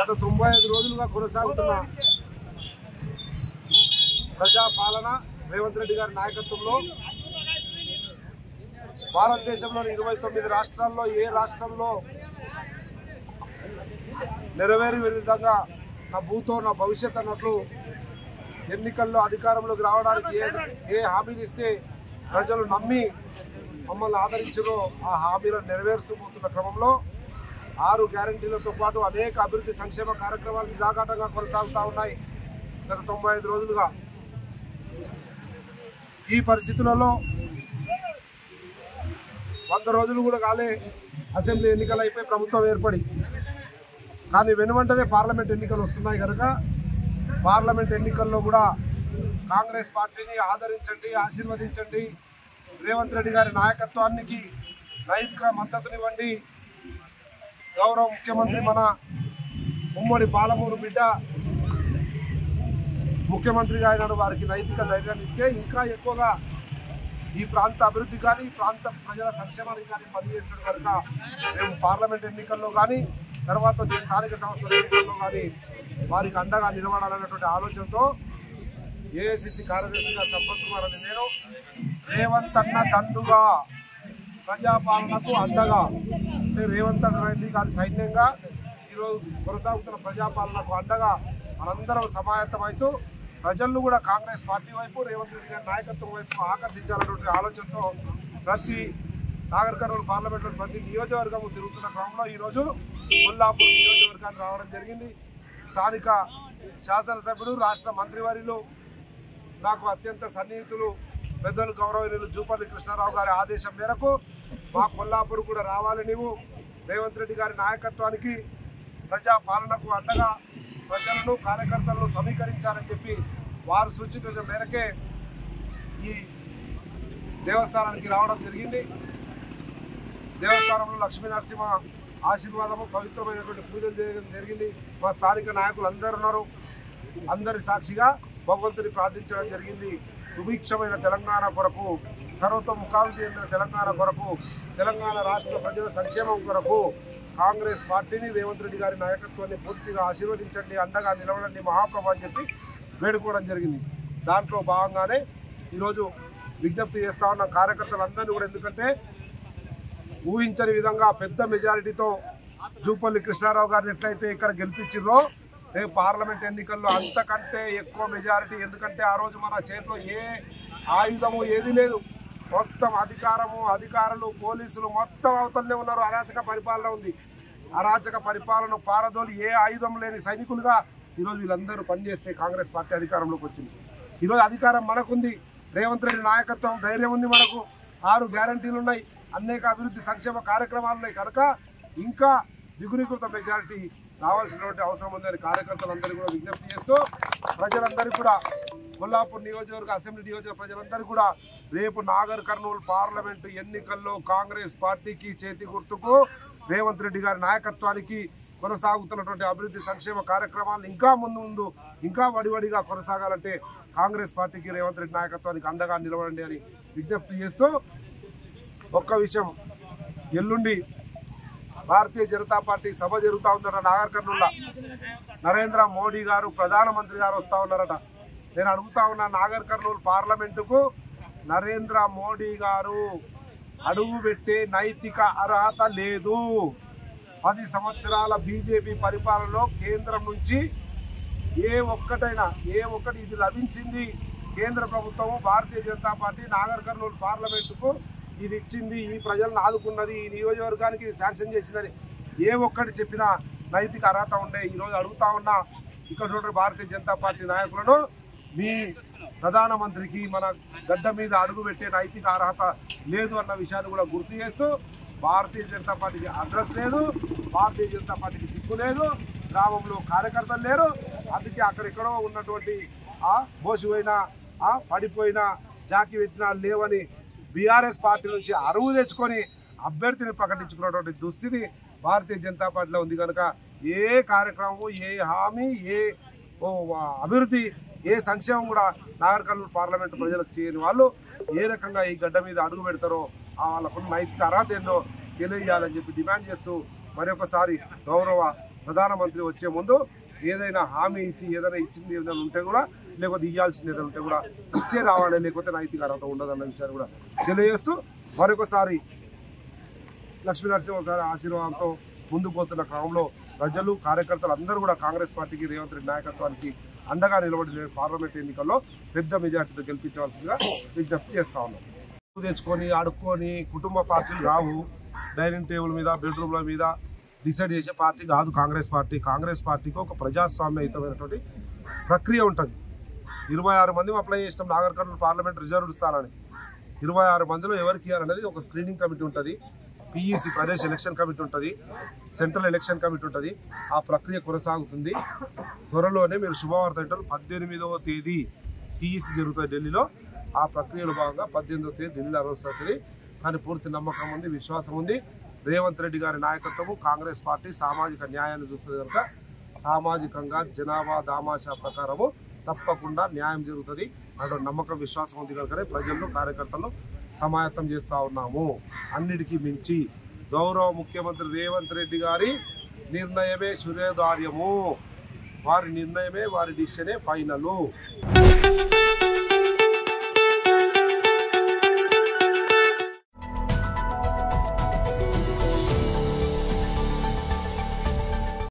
గత తొంభై ఐదు రోజులుగా కొనసాగుతున్న ప్రజా పాలన రేవంత్ రెడ్డి గారి నాయకత్వంలో భారతదేశంలోని ఇరవై తొమ్మిది రాష్ట్రాల్లో ఏ రాష్ట్రంలో నెరవేరు విధంగా నా భూతో నా భవిష్యత్ అన్నట్లు ఎన్నికల్లో అధికారంలోకి రావడానికి ఏ ఏ హామీలు ఇస్తే ప్రజలు నమ్మి మమ్మల్ని ఆదరించారో ఆ హామీలను నెరవేరుస్తూ పోతున్న క్రమంలో ఆరు గ్యారంటీలతో పాటు అనేక అభివృద్ధి సంక్షేమ కార్యక్రమాలు నిరాఘాటంగా కొనసాగుతూ ఉన్నాయి గత తొంభై ఐదు రోజులుగా ఈ పరిస్థితులలో వంద రోజులు కూడా కాలే అసెంబ్లీ ఎన్నికలు అయిపోయి ప్రభుత్వం ఏర్పడి కానీ వెనువెంటనే పార్లమెంట్ ఎన్నికలు వస్తున్నాయి కనుక పార్లమెంట్ ఎన్నికల్లో కూడా కాంగ్రెస్ పార్టీని ఆదరించండి ఆశీర్వదించండి రేవంత్ రెడ్డి గారి నాయకత్వానికి నైతిక మద్దతునివ్వండి గౌరవ ముఖ్యమంత్రి మన ఉమ్మడి పాలమూరు బిడ్డ ముఖ్యమంత్రిగా అయిన వారికి నైతిక ధైర్యాన్ని ఇస్తే ఇంకా ఎక్కువగా ఈ ప్రాంత అభివృద్ధి కానీ ఈ ప్రాంత ప్రజల సంక్షేమానికి కానీ పనిచేస్తాడు కనుక మేము పార్లమెంట్ ఎన్నికల్లో కానీ తర్వాత వచ్చే స్థానిక సంస్థల ఎన్నికల్లో కానీ వారికి అండగా నిలబడాలన్నటువంటి ఆలోచనతో ఏఐసిసి కార్యదర్శిగా సంపత్ కుమార్ అని నేను రేవంత్ అన్న దండుగా ప్రజాపాలనకు అండగా అంటే రేవంత్ రెడ్డి గారి సైన్యంగా ఈరోజు కొనసాగుతున్న ప్రజాపాలనకు అండగా మనందరం సమాయత్తమైతూ ప్రజలను కూడా కాంగ్రెస్ పార్టీ వైపు రేవంత్ రెడ్డి గారి నాయకత్వం వైపు ఆకర్షించాలన్నటువంటి ఆలోచనతో ప్రతి నాగర్ కర్నూలు పార్లమెంట్లో ప్రతి నియోజకవర్గం తిరుగుతున్న క్రమంలో ఈరోజు కొల్లాపూర్ నియోజకవర్గానికి రావడం జరిగింది స్థానిక శాసనసభ్యులు రాష్ట్ర మంత్రివర్యులు నాకు అత్యంత సన్నిహితులు పెద్దలు గౌరవనీయులు జూపల్లి కృష్ణారావు గారి ఆదేశం మేరకు మా కొల్లాపూర్ కూడా రావాలి నీవు రేవంత్ రెడ్డి గారి నాయకత్వానికి ప్రజా పాలనకు అండగా ప్రజలను కార్యకర్తలను సమీకరించాలని చెప్పి వారు సూచించిన మేరకే ఈ దేవస్థానానికి రావడం జరిగింది దేవస్థానంలో లక్ష్మీ నరసింహ ఆశీర్వాదము పవిత్రమైనటువంటి పూజలు చేయడం జరిగింది మా స్థానిక నాయకులు అందరు ఉన్నారు అందరి సాక్షిగా భగవంతుని ప్రార్థించడం జరిగింది సుభిక్షమైన తెలంగాణ కొరకు సర్వతోముఖాలు చెందిన తెలంగాణ కొరకు తెలంగాణ రాష్ట్ర ప్రజల సంక్షేమం కొరకు కాంగ్రెస్ పార్టీని రేవంత్ రెడ్డి గారి నాయకత్వాన్ని పూర్తిగా ఆశీర్వదించండి అండగా నిలవడండి మహాప్రభు అని చెప్పి వేడుకోవడం జరిగింది దాంట్లో భాగంగానే ఈరోజు విజ్ఞప్తి చేస్తా ఉన్న కార్యకర్తలందరినీ కూడా ఎందుకంటే ఊహించని విధంగా పెద్ద మెజారిటీతో జూపల్లి కృష్ణారావు గారిని ఎట్లయితే ఇక్కడ గెలిపించిర్రో రేపు పార్లమెంట్ ఎన్నికల్లో అంతకంటే ఎక్కువ మెజారిటీ ఎందుకంటే ఆ రోజు మన చేతిలో ఏ ఆయుధము ఏది లేదు మొత్తం అధికారము అధికారులు పోలీసులు మొత్తం అవతలనే ఉన్నారు అరాచక పరిపాలన ఉంది అరాచక పరిపాలన పారదోలి ఏ ఆయుధం లేని సైనికులుగా ఈరోజు వీళ్ళందరూ పనిచేస్తే కాంగ్రెస్ పార్టీ అధికారంలోకి వచ్చింది ఈరోజు అధికారం మనకుంది రేవంత్ రెడ్డి నాయకత్వం ధైర్యం ఉంది మనకు ఆరు గ్యారంటీలు ఉన్నాయి అనేక అభివృద్ధి సంక్షేమ కార్యక్రమాలు ఉన్నాయి కనుక ఇంకా ద్విగుణీకృత మెజారిటీ రావాల్సినటువంటి అవసరం ఉందని కార్యకర్తలందరూ కూడా విజ్ఞప్తి చేస్తూ ప్రజలందరికీ కూడా కొల్లాపూర్ నియోజకవర్గ అసెంబ్లీ నియోజకవర్గ ప్రజలందరూ కూడా రేపు నాగర్ కర్నూలు పార్లమెంటు ఎన్నికల్లో కాంగ్రెస్ పార్టీకి చేతి గుర్తుకు రేవంత్ రెడ్డి గారి నాయకత్వానికి కొనసాగుతున్నటువంటి అభివృద్ధి సంక్షేమ కార్యక్రమాలు ఇంకా ముందు ముందు ఇంకా వడివడిగా కొనసాగాలంటే కాంగ్రెస్ పార్టీకి రేవంత్ రెడ్డి నాయకత్వానికి అండగా నిలవడండి అని విజ్ఞప్తి చేస్తూ ఒక్క విషయం ఎల్లుండి భారతీయ జనతా పార్టీ సభ జరుగుతూ ఉందట నాగర్ కర్నూల్లో నరేంద్ర మోడీ గారు ప్రధానమంత్రి గారు వస్తూ ఉన్నారట నేను అడుగుతా ఉన్నా నాగర్ కర్నూలు పార్లమెంటుకు నరేంద్ర మోడీ గారు అడుగు పెట్టే నైతిక అర్హత లేదు పది సంవత్సరాల బీజేపీ పరిపాలనలో కేంద్రం నుంచి ఏ ఒక్కటైనా ఏ ఒక్కటి ఇది లభించింది కేంద్ర ప్రభుత్వము భారతీయ జనతా పార్టీ నాగర్ కర్నూలు పార్లమెంటుకు ఇది ఇచ్చింది ఈ ప్రజలను ఆదుకున్నది ఈ నియోజకవర్గానికి ఇది శాంక్షన్ చేసిందని ఏ ఒక్కటి చెప్పినా నైతిక అర్హత ఉండే ఈరోజు అడుగుతా ఉన్నా ఇక్కడ ఉన్నటువంటి భారతీయ జనతా పార్టీ నాయకులను మీ ప్రధానమంత్రికి మన గడ్డ మీద అడుగు పెట్టే నైతిక అర్హత లేదు అన్న విషయాన్ని కూడా గుర్తు చేస్తూ భారతీయ జనతా పార్టీకి అడ్రస్ లేదు భారతీయ జనతా పార్టీకి దిక్కు లేదు గ్రామంలో కార్యకర్తలు లేరు అందుకే అక్కడెక్కడో ఉన్నటువంటి ఆ బోసిపోయిన ఆ పడిపోయిన జాకి పెట్టిన లేవని బీఆర్ఎస్ పార్టీ నుంచి అరువు తెచ్చుకొని అభ్యర్థిని ప్రకటించుకున్నటువంటి దుస్థితి భారతీయ జనతా పార్టీలో ఉంది కనుక ఏ కార్యక్రమం ఏ హామీ ఏ ఓ అభివృద్ధి ఏ సంక్షేమం కూడా నాగర్ కర్నూలు పార్లమెంటు ప్రజలకు చేయని వాళ్ళు ఏ రకంగా ఈ గడ్డ మీద అడుగు పెడతారో ఆ వాళ్ళకున్న నైతిక అర్హత ఏందో తెలియజేయాలని చెప్పి డిమాండ్ చేస్తూ మరొకసారి గౌరవ ప్రధానమంత్రి వచ్చే ముందు ఏదైనా హామీ ఇచ్చి ఏదైనా ఇచ్చింది ఏదైనా ఉంటే కూడా లేకపోతే ఇవ్వాల్సింది ఏదైనా ఉంటే కూడా ఇచ్చే రావాలి లేకపోతే నైతిక అర్హత ఉండదన్న విషయాన్ని కూడా తెలియజేస్తూ మరొకసారి లక్ష్మీ నరసింహసారి ఆశీర్వాదంతో ముందుకు పోతున్న క్రమంలో ప్రజలు కార్యకర్తలు అందరూ కూడా కాంగ్రెస్ పార్టీకి రేవంత్ రెడ్డి నాయకత్వానికి అండగా నిలబడి రేపు పార్లమెంట్ ఎన్నికల్లో పెద్ద మెజార్టీతో గెలిపించవలసిందిగా విజ్ఞప్తి చేస్తా ఉన్నాం డబ్బు తెచ్చుకొని అడుక్కొని కుటుంబ పార్టీలు కావు డైనింగ్ టేబుల్ మీద బెడ్రూమ్ల మీద డిసైడ్ చేసే పార్టీ కాదు కాంగ్రెస్ పార్టీ కాంగ్రెస్ పార్టీకి ఒక ప్రజాస్వామ్యయుతమైనటువంటి ప్రక్రియ ఉంటుంది ఇరవై ఆరు మంది అప్లై చేసినాం నాగర్ కర్నూలు పార్లమెంట్ రిజర్వ్డ్ స్థానాన్ని ఇరవై ఆరు మందిలో ఎవరికి ఇవ్వాలనేది ఒక స్క్రీనింగ్ కమిటీ ఉంటుంది పిఈసి ప్రదేశ్ ఎలక్షన్ కమిటీ ఉంటుంది సెంట్రల్ ఎలక్షన్ కమిటీ ఉంటుంది ఆ ప్రక్రియ కొనసాగుతుంది త్వరలోనే మీరు శుభవార్త వింటారు పద్దెనిమిదవ తేదీ సిఈసి జరుగుతుంది ఢిల్లీలో ఆ ప్రక్రియలో భాగంగా పద్దెనిమిదవ తేదీ ఢిల్లీలో అనౌన్స్ అవుతుంది కానీ పూర్తి నమ్మకం ఉంది విశ్వాసం ఉంది రేవంత్ రెడ్డి గారి నాయకత్వము కాంగ్రెస్ పార్టీ సామాజిక న్యాయాన్ని చూస్తుంది కనుక సామాజికంగా జనాభా దామాషా ప్రకారము తప్పకుండా న్యాయం జరుగుతుంది అటువంటి నమ్మకం విశ్వాసం ఉంది కనుకనే ప్రజలను కార్యకర్తలను సమాయత్తం చేస్తా ఉన్నాము అన్నిటికీ మించి గౌరవ ముఖ్యమంత్రి రేవంత్ రెడ్డి గారి నిర్ణయమే సురేదార్యము వారి నిర్ణయమే వారి డిసిషనే ఫైనలు